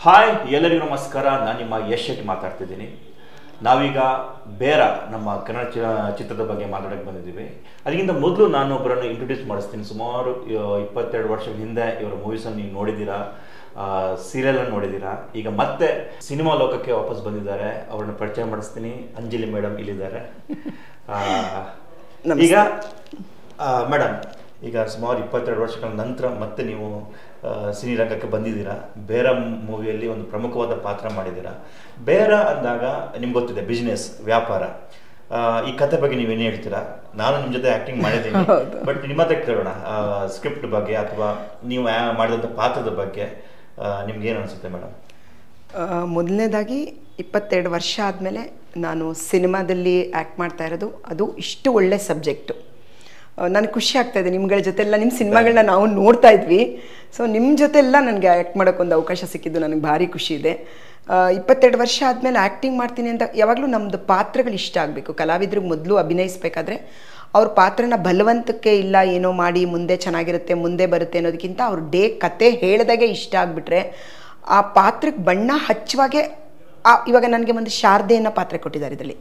Hi ಎಲ್ಲರಿಗೂ ನಮಸ್ಕಾರ ನಾನು ನಿಮ್ಮ ಯಶ್ ಶೆಟ್ಟಿ ಮಾತಾಡ್ತಿದ್ದೀನಿ ನಾವೀಗ ಬೇರ ನಮ್ಮ ಕನ್ನಡ ಚಿ- ಚಿತ್ರದ ಬಗ್ಗೆ ಮಾತಾಡಕ್ಕೆ ಬಂದಿದ್ದೀವಿ ಅದಕ್ಕಿಂತ ಮೊದಲು ನಾನು ಒಬ್ಬರನ್ನು ಇಂಟ್ರೊಡ್ಯೂಸ್ ಮಾಡಿಸ್ತೀನಿ ಸುಮಾರು ಆ, ಇಪ್ಪತ್ತೆರಡು ವರ್ಷಗಳ ಹಿಂದೆ ಇವರ ಮೂವೀಸನ್ನು ನೀವು ನೋಡಿದ್ದೀರಾ ಸೀರಿಯಲ್ ಅನ್ನು ನೋಡಿದ್ದೀರಾ ಈಗ ಮತ್ತೆ ಸಿನಿಮಾ ಲೋಕಕ್ಕೆ ವಾಪಸ್ ಬಂದಿದ್ದಾರೆ ಅವ್ರನ್ನ ಪರಿಚಯ ಮಾಡಿಸ್ತೀನಿ ಅಂಜಲಿ ಮೇಡಮ್ ಇಲ್ಲಿದ್ದಾರೆ ಆ, ಈಗ ಮೇಡಮ್ ಈಗ ಸುಮಾರು ಇಪ್ಪತ್ತೆರಡು ವರ್ಷಗಳ ನಂತರ ಮತ್ತೆ ನೀವು ಆ, ಸಿನಿ ರಂಗಕ್ಕೆ ಬಂದಿದ್ದೀರಾ ಬೇರ ಮೂವಿಯಲ್ಲಿ ಒಂದು ಪ್ರಮುಖವಾದ ಪಾತ್ರ ಮಾಡಿದ್ದೀರಾ ಬೇರ ಅಂದಾಗ ನಿಮ್ಗೆ ಗೊತ್ತಿದೆ ಬಿಸ್ನೆಸ್ ವ್ಯಾಪಾರ ಆ, ಈ ಕತೆ ಬಗ್ಗೆ ನೀವೇನು ಹೇಳ್ತೀರಾ ನಾನು ನಿಮ್ಮ ಜೊತೆ ಆಕ್ಟಿಂಗ್ ಮಾಡಿದ್ದೀನಿ ಬಟ್ ನಿಮ್ಮ ಹತ್ರ ಕೇಳೋಣ ಸ್ಕ್ರಿಪ್ಟ್ ಬಗ್ಗೆ ಅಥವಾ ನೀವು ಆ- ಮಾಡಿದಂಥ ಪಾತ್ರದ ಬಗ್ಗೆ ನಿಮ್ಗೆ ಏನು ಅನಿಸುತ್ತೆ ಮೇಡಮ್ ಮೊದಲನೇದಾಗಿ ಇಪ್ಪತ್ತೆರಡು ವರ್ಷ ಆದಮೇಲೆ ನಾನು ಸಿನಿಮಾದಲ್ಲಿ ಆ್ಯಕ್ಟ್ ಮಾಡ್ತಾ ಇರೋದು ಅದು ಇಷ್ಟು ಒಳ್ಳೆ ಸಬ್ಜೆಕ್ಟು ನನಗೆ ಖುಷಿ ಆಗ್ತಾ ಇದೆ ನಿಮ್ಗಳ ಜೊತೆ ಎಲ್ಲ ನಿಮ್ಮ ಸಿನಿಮಾಗಳನ್ನ ನಾವು ನೋಡ್ತಾ ಇದ್ವಿ ಸೊ ನಿಮ್ಮ ಜೊತೆ ಎಲ್ಲ ನನಗೆ ಆ್ಯಕ್ಟ್ ಮಾಡೋಕ್ಕೊಂದು ಅವಕಾಶ ಸಿಕ್ಕಿದ್ದು ನನಗೆ ಭಾರಿ ಖುಷಿ ಇದೆ ಆ, ಇಪ್ಪತ್ತೆರಡು ವರ್ಷ ಆದಮೇಲೆ ಆ್ಯಕ್ಟಿಂಗ್ ಮಾಡ್ತೀನಿ ಅಂತ ಯಾವಾಗಲೂ ನಮ್ಮದು ಪಾತ್ರಗಳು ಇಷ್ಟ ಆಗಬೇಕು ಕಲಾವಿದ್ರಿಗೆ ಮೊದಲು ಅಭಿನಯಿಸ್ಬೇಕಾದ್ರೆ ಅವ್ರ ಪಾತ್ರನ ಬಲವಂತಕ್ಕೆ ಇಲ್ಲ ಏನೋ ಮಾಡಿ ಮುಂದೆ ಚೆನ್ನಾಗಿರುತ್ತೆ ಮುಂದೆ ಬರುತ್ತೆ ಅನ್ನೋದಕ್ಕಿಂತ ಅವ್ರ ಡೇ ಕತೆ ಹೇಳ್ದಾಗೆ ಇಷ್ಟ ಆಗಿಬಿಟ್ರೆ ಆ ಪಾತ್ರಕ್ಕೆ ಬಣ್ಣ ಹಚ್ಚುವಾಗೆ ಆ ಇವಾಗ ನನಗೆ ಒಂದು ಶಾರದೆ ಅನ್ನೋ ಪಾತ್ರ ಕೊಟ್ಟಿದ್ದಾರೆ ಇದರಲ್ಲಿ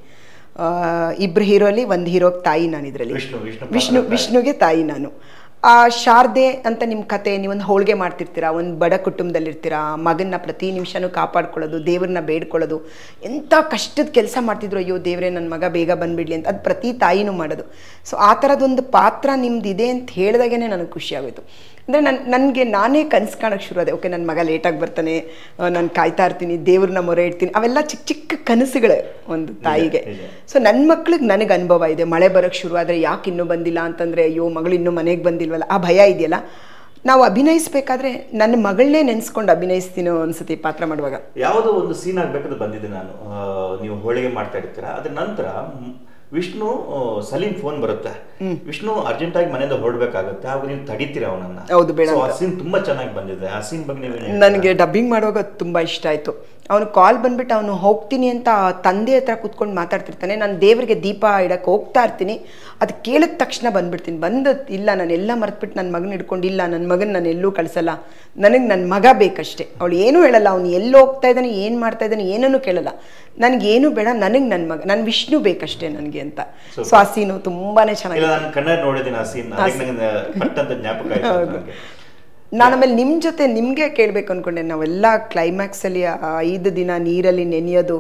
ಇಬ್ಬರು ಹೀರೋಲಿ ಒಂದು ಹೀರೋಗೆ ತಾಯಿ ನಾನು ಇದರಲ್ಲಿ ವಿಷ್ಣು, ವಿಷ್ಣು ವಿಷ್ಣು ಪಾತ್ರ ತಾಯಿ. ವಿಷ್ಣುಗೆ ತಾಯಿ ನಾನು ಆ ಶಾರದೆ ಅಂತ ನಿಮ್ಮ ಕತೆ ನೀವೊಂದು ಹೋಳಿಗೆ ಮಾಡ್ತಿರ್ತೀರಾ ಒಂದು ಬಡ ಕುಟುಂಬದಲ್ಲಿರ್ತೀರಾ ಮಗನ್ನ ಪ್ರತಿ ನಿಮಿಷನೂ ಕಾಪಾಡ್ಕೊಳ್ಳೋದು ದೇವ್ರನ್ನ ಬೇಡ್ಕೊಳ್ಳೋದು ಎಂಥ ಕಷ್ಟದ ಕೆಲಸ ಮಾಡ್ತಿದ್ರು ಅಯ್ಯೋ ದೇವ್ರೆ ನನ್ನ ಮಗ ಬೇಗ ಬಂದ್ಬಿಡ್ಲಿ ಅಂತ ಅದು ಪ್ರತಿ ತಾಯಿನೂ ಮಾಡೋದು ಸೊ ಆ ಥರದೊಂದು ಪಾತ್ರ ನಿಮ್ದು ಇದೆ ಅಂತ ಹೇಳಿದಾಗೇ ನನಗೆ ಖುಷಿ ಆಗೋಯ್ತು ಅಂದರೆ ನನ್ನ ನನಗೆ ನಾನೇ ಕನ್ಸು ಕಾಣೋಕ್ಕೆ ಶುರು ಆದೆ ಓಕೆ ನನ್ನ ಮಗ ಲೇಟಾಗಿ ಬರ್ತಾನೆ ನಾನು ಕಾಯ್ತಾ ಇರ್ತೀನಿ ದೇವ್ರನ್ನ ಮೊರೆ ಇಡ್ತೀನಿ ಅವೆಲ್ಲ ಚಿಕ್ಕ ಚಿಕ್ಕ ಕನಸುಗಳೇ ಒಂದು ತಾಯಿಗೆ ನಿಜ. ಸೊ ನನ್ನ ಮಕ್ಳಿಗೆ ನನಗೆ ಅನುಭವ ಇದೆ ಮಳೆ ಬರೋಕ್ಕೆ ಶುರು ಆದರೆ ಯಾಕೆ ಇನ್ನೂ ಬಂದಿಲ್ಲ ಅಂತಂದರೆ ಅಯ್ಯೋ ಮಗಳು ಇನ್ನೂ ಮನೆಗೆ ಬಂದಿಲ್ವಲ್ಲ ಆ ಭಯ ಇದೆಯಲ್ಲ ನಾವು ಅಭಿನಯಿಸ್ಬೇಕಾದ್ರೆ ನನ್ನ ಮಗಳನ್ನೇ ನೆನೆಸ್ಕೊಂಡು ಅಭಿನಯಿಸ್ತೀನೋ ಅನ್ಸುತ್ತೆ ಈ ಪಾತ್ರ ಮಾಡುವಾಗ ಯಾವುದೋ ಒಂದು ಸೀನ್ ಆಗ್ಬೇಕಾದ್ರೆ ಬಂದಿದ್ದೆ ನಾನು ಆ, ನೀವು ಹೋಳಿಗೆ ಮಾಡ್ತಾ ಇರ್ತೀರಾ ಅದ್ರ ನಂತರ ಮ್, ವಿಷ್ಣು ಆ, ಸಲೀಂ ಫೋನ್ ಬರುತ್ತೆ ವಿಷ್ಣು ಅರ್ಜೆಂಟ್ ಆಗಿ ಮನೆಯಿಂದ ಹೊರಡ್ಬೇಕಾಗುತ್ತೆ ಆಗ ನೀವು ತಡಿತೀರ ಅವನನ್ನ ಹೌದು, ಬೇಡ So, ಆ ಅಂತ. ಸೀನ್ ತುಂಬಾ ಚೆನ್ನಾಗಿ ಬಂದಿದೆ ಆ ಸೀನ್ ಬಗ್ಗೆ ನೀವು ನನಗೆ ಡಬ್ಬಿಂಗ್ ಮಾಡುವಾಗ ತುಂಬ ಇಷ್ಟ ಆಯಿತು ಅವನು ಕಾಲ್ ಬಂದ್ಬಿಟ್ಟು ಅವನು ಹೋಗ್ತೀನಿ ಅಂತ ಆ ತಂದೆ ಹತ್ರ ಕೂತ್ಕೊಂಡು ಮಾತಾಡ್ತಿರ್ತಾನೆ ನಾನು ದೇವರಿಗೆ ದೀಪ ಇಡಕ್ಕೆ ಹೋಗ್ತಾ ಇರ್ತೀನಿ ಅದು ಕೇಳಿದ ತಕ್ಷಣ ಬಂದ್ಬಿಡ್ತೀನಿ ಬಂದು ಇಲ್ಲ ನಾನು ಎಲ್ಲ ಮರ್ತ್ಬಿಟ್ಟು ನನ್ನ ಮಗನ ಹಿಡ್ಕೊಂಡು ಇಲ್ಲ ನನ್ನ ಮಗನ ನಾನು ಎಲ್ಲೂ ಕಳಿಸಲ್ಲ ನನಗೆ ನನ್ನ ಮಗ ಬೇಕಷ್ಟೇ ಅವಳು ಏನೂ ಹೇಳಲ್ಲ ಅವನು ಎಲ್ಲಿ ಹೋಗ್ತಾ ಇದ್ದಾನೆ ಏನು ಮಾಡ್ತಾ ಇದ್ದಾನೆ ಏನನ್ನೂ ಕೇಳಲ್ಲ ನನಗೇನು ಬೇಡ ನನಗೆ ನನ್ನ ಮಗ ನನ್ನ ವಿಷ್ಣು ಬೇಕಷ್ಟೇ ನನಗೆ ಅಂತ ಸೊ ಆ ಸೀನು ತುಂಬಾ ಇಲ್ಲ ಚೆನ್ನಾಗಿದೆ ನಾನು ಕನ್ನಡ ನೋಡಿದ್ದೀನಿ ಆ ಸೀನ್ ಅದಕ್ಕೆ ನಂಗೆ ಪಟ್ಟಂತ ಜ್ಞಾಪಕ ಆಯ್ತು ನನಗೆ. ನಾನು ಆಮೇಲೆ ನಿಮ್ಮ ಜೊತೆ ನಿಮಗೆ ಕೇಳಬೇಕು ಅಂದ್ಕೊಂಡೆ ನಾವೆಲ್ಲ ಕ್ಲೈಮ್ಯಾಕ್ಸಲ್ಲಿ ಆ ಐದು ದಿನ ನೀರಲ್ಲಿ ನೆನೆಯೋದು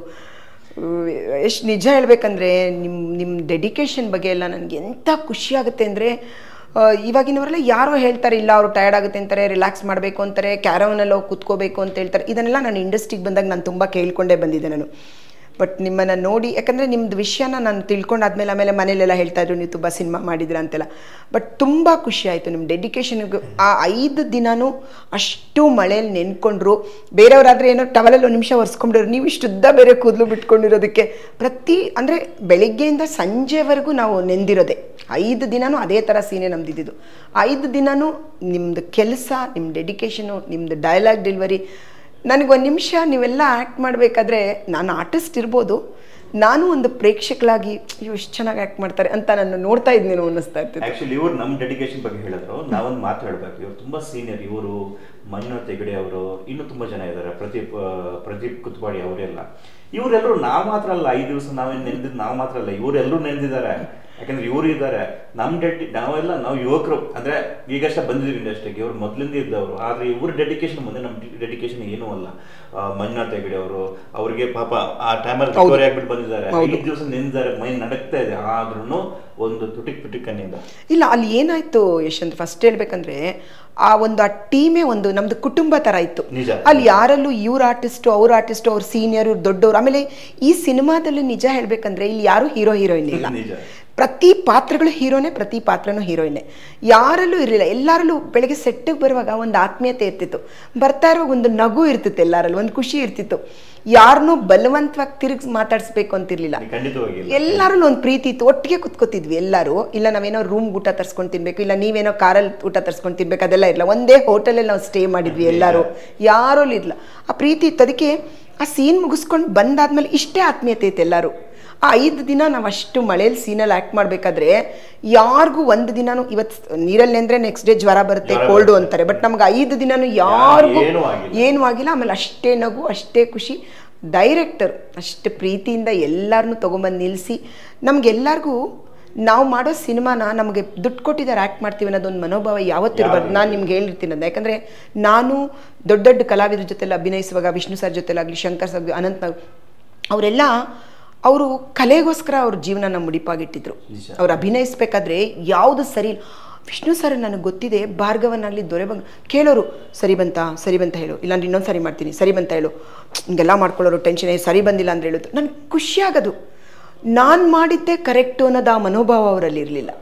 ಎಷ್ಟು ನಿಜ ಹೇಳ್ಬೇಕಂದ್ರೆ ನಿಮ್ಮ ನಿಮ್ಮ ಡೆಡಿಕೇಶನ್ ಬಗ್ಗೆ ಎಲ್ಲ ನನಗೆ ಎಂಥ ಖುಷಿ ಆಗುತ್ತೆ ಅಂದರೆ ಇವಾಗಿನವರೆಲ್ಲ ಯಾರೋ ಹೇಳ್ತಾರೆ ಇಲ್ಲ ಅವರು ಟಯರ್ಡ್ ಆಗುತ್ತೆ ಅಂತಾರೆ ರಿಲ್ಯಾಕ್ಸ್ ಮಾಡಬೇಕು ಅಂತಾರೆ ಕ್ಯಾರವನಲ್ಲಿ ಹೋಗಿ ಕುತ್ಕೋಬೇಕು ಅಂತ ಹೇಳ್ತಾರೆ ಇದನ್ನೆಲ್ಲ ನಾನು ಇಂಡಸ್ಟ್ರಿಗೆ ಬಂದಾಗ ನಾನು ತುಂಬ ಕೇಳ್ಕೊಂಡೇ ಬಂದಿದ್ದೆ ನಾನು ಬಟ್ ನಿಮ್ಮನ್ನು ನೋಡಿ ಯಾಕಂದರೆ ನಿಮ್ಮದು ವಿಷಯನ ನಾನು ತಿಳ್ಕೊಂಡಾದ್ಮೇಲೆ ಆಮೇಲೆ ಮನೇಲೆಲ್ಲ ಹೇಳ್ತಾ ಇದ್ರು ನೀವು ತುಂಬ ಸಿನಿಮಾ ಮಾಡಿದ್ರ ಅಂತೆಲ್ಲ ಬಟ್ ತುಂಬ ಖುಷಿ ಆಯಿತು ನಿಮ್ಮ ಡೆಡಿಕೇಶನ್ಗೆ ಆ ಐದು ದಿನನೂ ಅಷ್ಟು ಮಳೆಯಲ್ಲಿ ನೆನ್ಕೊಂಡ್ರು ಬೇರೆಯವರಾದರೆ ಏನೋ ಟವಲಲ್ಲಿ ಒಂದು ನಿಮಿಷ ಒರೆಸ್ಕೊಂಡಿರೋ ನೀವು ಇಷ್ಟುದ್ದ ಬೇರೆ ಕೂದಲು ಬಿಟ್ಕೊಂಡಿರೋದಕ್ಕೆ ಪ್ರತಿ ಅಂದರೆ ಬೆಳಿಗ್ಗೆಯಿಂದ ಸಂಜೆವರೆಗೂ ನಾವು ನೆಂದಿರೋದೆ ಐದು ದಿನನೂ ಅದೇ ಥರ ಸೀನೆ ನಮ್ದು ಇದ್ದಿದ್ದು ಐದು ದಿನನೂ ನಿಮ್ಮದು ಕೆಲಸ ನಿಮ್ಮ ಡೆಡಿಕೇಶನು ನಿಮ್ಮದು ಡೈಲಾಗ್ ಡೆಲಿವರಿ ನನಗೊಂದು ನಿಮಿಷ ನೀವೆಲ್ಲ ಆ್ಯಕ್ಟ್ ಮಾಡಬೇಕಾದ್ರೆ ನಾನು ಆರ್ಟಿಸ್ಟ್ ಇರ್ಬೋದು ನಾನು ಒಂದು ಪ್ರೇಕ್ಷಕಳಾಗಿ ಅಯ್ಯೋ ಎಷ್ಟು ಚೆನ್ನಾಗಿ ಆ್ಯಕ್ಟ್ ಮಾಡ್ತಾರೆ ಅಂತ ನಾನು ನೋಡ್ತಾ ಇದ್ನೇನೋ ಅನ್ನಿಸ್ತಾ ಇರ್ತಿತ್ತು ಆಕ್ಚುಲಿ ಇವ್ರು ನಮ್ಮ ಡೆಡಿಕೇಶನ್ ಬಗ್ಗೆ ಹೇಳಿದ್ರು ನಾವೊಂದು ಮಾತು ಹೇಳ್ಬೇಕು ಇವ್ರು ತುಂಬಾ ಸೀನಿಯರ್ ಇವರು ಮಂಜುನಾಥ್ ಹೆಗಡೆ ಅವರು ಇನ್ನೂ ತುಂಬಾ ಜನ ಇದ್ದಾರೆ ಪ್ರದೀಪ್ ಆ, ಪ್ರದೀಪ್ ಕುತ್ವಾಡಿ ಅವರೆಲ್ಲ ಇವರೆಲ್ಲರೂ ನಾವು ಮಾತ್ರ ಅಲ್ಲ ಐದು ದಿವಸ ನಾವೇನು ನೆನೆದಿದ್ದು ನಾವು ಮಾತ್ರ ಅಲ್ಲ ಇವರೆಲ್ಲರೂ ನೆನೆದಿದ್ದಾರೆ ಯಾಕಂದ್ರೆ ಇವರು ಇದ್ದಾರೆ ನಮ್ ಡೆಡಿ ನಾವೆಲ್ಲ ನಾವು ಯುವಕರು ಅಂದ್ರೆ ಈಗಷ್ಟೇ ಬಂದಿದ್ದೀವಿ ಇಂಡಸ್ಟ್ರಿಗೆ ಇವ್ರು ಮೊದಲಿಂದ ಇದ್ದವರು ಆದ್ರೆ ಇವ್ರ ಡೆಡಿಕೇಶನ್ ಮುಂದೆ ನಮ್ಮ ಡೆಡಿಕೇಶನ್ ಏನೂ ಅಲ್ಲ ಆ, ಮಂಜುನಾಥ್ ಹೆಗಡೆ ಅವರು ಅವ್ರಿಗೆ ಪಾಪ ಆ ಟೈಮಲ್ಲಿ ರಿಕವರಿ ಆಗ್ಬಿಟ್ಟು ಬಂದಿದ್ದಾರೆ ಐದು ದಿವಸ ನೆನೆದಿದ್ದಾರೆ ಮೈ ನಡಕ್ತಾ ಇದೆ ಆದ್ರೂ ಒಂದು ತುಟಿಕ್ ತುಟಿಕ್ ಕಣ್ಣಿಂದ ಇಲ್ಲ ಅಲ್ಲಿ ಏನಾಯ್ತು ಯಶವಂತ್ ಫಸ್ಟ್ ಹೇಳ್ಬೇಕಂದ್ರೆ ಆ ಒಂದು ಆ ಟೀಮೇ ಒಂದು ನಮ್ದು ಕುಟುಂಬ ಥರ ಇತ್ತು ನಿಜ. ಅಲ್ಲಿ ಯಾರಲ್ಲೂ ಇವ್ರ ಆರ್ಟಿಸ್ಟು ಅವ್ರ ಆರ್ಟಿಸ್ಟು ಅವ್ರ ಸೀನಿಯರ್ ಇವ್ರು ದೊಡ್ಡವ್ರು ಆಮೇಲೆ ಈ ಸಿನಿಮಾದಲ್ಲಿ ನಿಜ ಹೇಳ್ಬೇಕಂದ್ರೆ ಇಲ್ಲಿ ಯಾರು ಹೀರೋ ಹೀರೋಯಿನ್ ಇಲ್ಲ ನಿಜ. ಪ್ರತಿ ಪಾತ್ರಗಳು ಹೀರೋನೇ ಪ್ರತಿ ಪಾತ್ರನೂ ಹೀರೋಯಿನೇ ಯಾರಲ್ಲೂ ಇರಲಿಲ್ಲ ಎಲ್ಲರಲ್ಲೂ ಬೆಳಗ್ಗೆ ಸೆಟ್ಟಿಗೆ ಬರುವಾಗ ಒಂದು ಆತ್ಮೀಯತೆ ಇರ್ತಿತ್ತು ಬರ್ತಾ ಇರುವಾಗ ಒಂದು ನಗು ಇರ್ತಿತ್ತು ಎಲ್ಲರಲ್ಲೂ ಒಂದು ಖುಷಿ ಇರ್ತಿತ್ತು ಯಾರನ್ನೂ ಬಲವಂತವಾಗಿ ತಿರುಗಿಸಿ ಮಾತಾಡಿಸ್ಬೇಕು ಅಂತಿರ್ಲಿಲ್ಲ ಖಂಡಿತವಾಗಿಲ್ಲ ಎಲ್ಲರಲ್ಲೂ ಒಂದು ಪ್ರೀತಿ ಇತ್ತು ಒಟ್ಟಿಗೆ ಕುತ್ಕೋತಿದ್ವಿ ಎಲ್ಲರೂ ಇಲ್ಲ ನಾವೇನೋ ರೂಮ್ ಊಟ ತರ್ಸ್ಕೊಂಡು ತಿನ್ಬೇಕು ಇಲ್ಲ ನೀವೇನೋ ಕಾರಲ್ಲಿ ಊಟ ತರ್ಸ್ಕೊಂಡು ತಿನ್ಬೇಕು ಅದೆಲ್ಲ ಇರಲ್ಲ ಒಂದೇ ಹೋಟೆಲಲ್ಲಿ ನಾವು ಸ್ಟೇ ಮಾಡಿದ್ವಿ ಎಲ್ಲರೂ ಯಾರೂ ಇರಲ್ಲ ಆ ಪ್ರೀತಿ ಇತ್ತು ಅದಕ್ಕೆ ಆ ಸೀನ್ ಮುಗಿಸ್ಕೊಂಡು ಬಂದಾದ್ಮೇಲೆ ಇಷ್ಟೇ ಆತ್ಮೀಯತೆ ಇತ್ತು ಎಲ್ಲರೂ ಆ ಐದು ದಿನ ನಾವು ಅಷ್ಟು ಮಳೇಲಿ ಸೀನಲ್ಲಿ ಆ್ಯಕ್ಟ್ ಮಾಡಬೇಕಾದ್ರೆ ಯಾರಿಗೂ ಒಂದು ದಿನಾನು ಇವತ್ತು ನೀರಲ್ಲಿ ನೆಂದ್ರೆ ನೆಕ್ಸ್ಟ್ ಡೇ ಜ್ವರ ಬರುತ್ತೆ ಜ್ವರ ಕೋಲ್ಡು ಬರುತ್ತೆ. ಅಂತಾರೆ ಬಟ್ ನಮ್ಗೆ ಐದು ದಿನಾನು ಯಾರಿಗೂ ಏನೂ ಆಗಿಲ್ಲ. ಏನೂ ಆಗಿಲ್ಲ ಆಮೇಲೆ ಅಷ್ಟೇ ನಗು ಅಷ್ಟೇ ಖುಷಿ ಡೈರೆಕ್ಟರ್ ಅಷ್ಟು ಪ್ರೀತಿಯಿಂದ ಎಲ್ಲರನ್ನೂ ತೊಗೊಂಬಂದು ನಿಲ್ಲಿಸಿ ನಮಗೆಲ್ಲರಿಗೂ ನಾವು ಮಾಡೋ ಸಿನಿಮಾನ ನಮಗೆ ದುಡ್ಡು ಕೊಟ್ಟಿದ್ದಾರೆ ಆ್ಯಕ್ಟ್ ಮಾಡ್ತೀವಿ ಅನ್ನೋದೊಂದು ಮನೋಭಾವ ಯಾವತ್ತಿರಬಾರ್ದು ನಾನು ನಿಮ್ಗೆ ಹೇಳಿರ್ತೀನಿ ಅದು ಯಾಕಂದರೆ ನಾನು ದೊಡ್ಡ ದೊಡ್ಡ ಕಲಾವಿದ್ರ ಜೊತೆಲ್ಲ ಅಭಿನಯಿಸುವಾಗ ವಿಷ್ಣು ಸರ್ ಜೊತೆಲಾಗಲಿ ಶಂಕರ್ ಸರ್ ಅನಂತ್ ನಾಗ್ ಅವರೆಲ್ಲ ಅವರು ಕಲೆಗೋಸ್ಕರ ಅವ್ರ ಜೀವನನ ಮುಡಿಪಾಗಿಟ್ಟಿದ್ರು ನಿಜ. ಅವ್ರು ಅಭಿನಯಿಸ್ಬೇಕಾದ್ರೆ ಯಾವುದು ಸರಿ ಇಲ್ಲ. ವಿಷ್ಣು ಸರ್ ನನಗೆ ಗೊತ್ತಿದೆ ಭಾರ್ಗವನಾಗಲಿ ದೊರೆ ಬಂಗ ಕೇಳೋರು ಸರಿ ಬಂತ ಸರಿ ಬಂತ ಹೇಳು ಇಲ್ಲಾಂದ್ರೆ ಇನ್ನೊಂದು ಸರಿ ಮಾಡ್ತೀನಿ ಸರಿ ಬಂತ ಹೇಳು ಹಿಂಗೆಲ್ಲ ಮಾಡ್ಕೊಳ್ಳೋರು ಟೆನ್ಷನ್ ಸರಿ ಬಂದಿಲ್ಲ ಅಂದ್ರೆ ಹೇಳೋದು ನನಗೆ ಖುಷಿಯಾಗೋದು ನಾನು ಮಾಡಿದ್ದೇ ಕರೆಕ್ಟು ಅನ್ನೋದು ಆ ಮನೋಭಾವ ಅವರಲ್ಲಿ ಇರಲಿಲ್ಲ